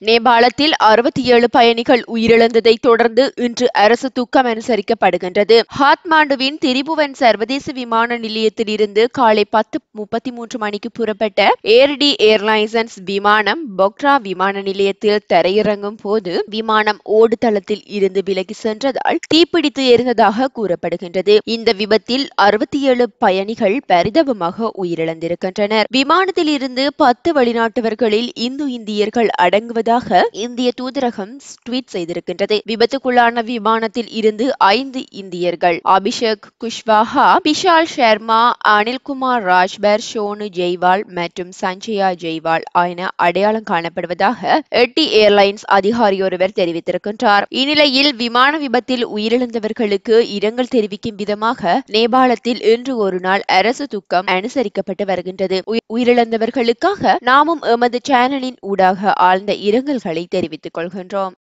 நேபாளத்தில் அறுபத்தி ஏழு பயணிகள் உயிரிழந்ததை தொடர்ந்து இன்று அரசு துக்கம் அனுசரிக்கப்படுகின்றது ஹாத்மாண்டுவின் திரிபுவன் சர்வதேச விமான நிலையத்திலிருந்து காலை பத்து முப்பத்தி மூன்று மணிக்கு புறப்பட்ட ஏர்டி ஏர்லைன்ஸ் விமானம் பொக்ரா விமான நிலையத்தில் தரையிறங்கும் போது விமானம் ஓடுதளத்தில் இருந்து விலகி சென்றதால் தீப்பிடித்து எரிந்ததாக கூறப்படுகின்றது இந்த விபத்தில் அறுபத்தி ஏழு பயணிகள் பரிதாபமாக உயிரிழந்திருக்கின்றனர் விமானத்தில் இருந்து பத்து வெளிநாட்டவர்களில் இந்து இந்தியர்கள் அடங்குவதாக இந்திய தூதரகம் ட்வீட் செய்திருக்கின்றது விபத்துக்குள்ளான விமானத்தில் இருந்து ஐந்து இந்தியர்கள் அபிஷேக் குஷ்வாஹா விஷால் சர்மா அனில்குமார் ராஜ்பர் ஷோனு ஜெய்வால் மற்றும் சஞ்சயா ஜெய்வால் என அடையாளம் காணப்படுவதாக எட்டி ஏர்லைன்ஸ் அதிகாரி ஒருவர் தெரிவித்திருக்கின்றார் இந்நிலையில் விமான விபத்தில் உயிரிழந்தவர்களுக்கு இரங்கல் தெரிவிக்கும் விதமாக நேபாளத்தில் இன்று ஒரு நாள் அரசு துக்கம் அனுசரிக்கப்பட்டு வருகின்றது உயி- உயிரிழந்தவர்களுக்காக நாமும் எமது சேனலின் ஊடாக ஆழ்ந்த இரங்கல்களை தெரிவித்துக் கொள்கின்றோம்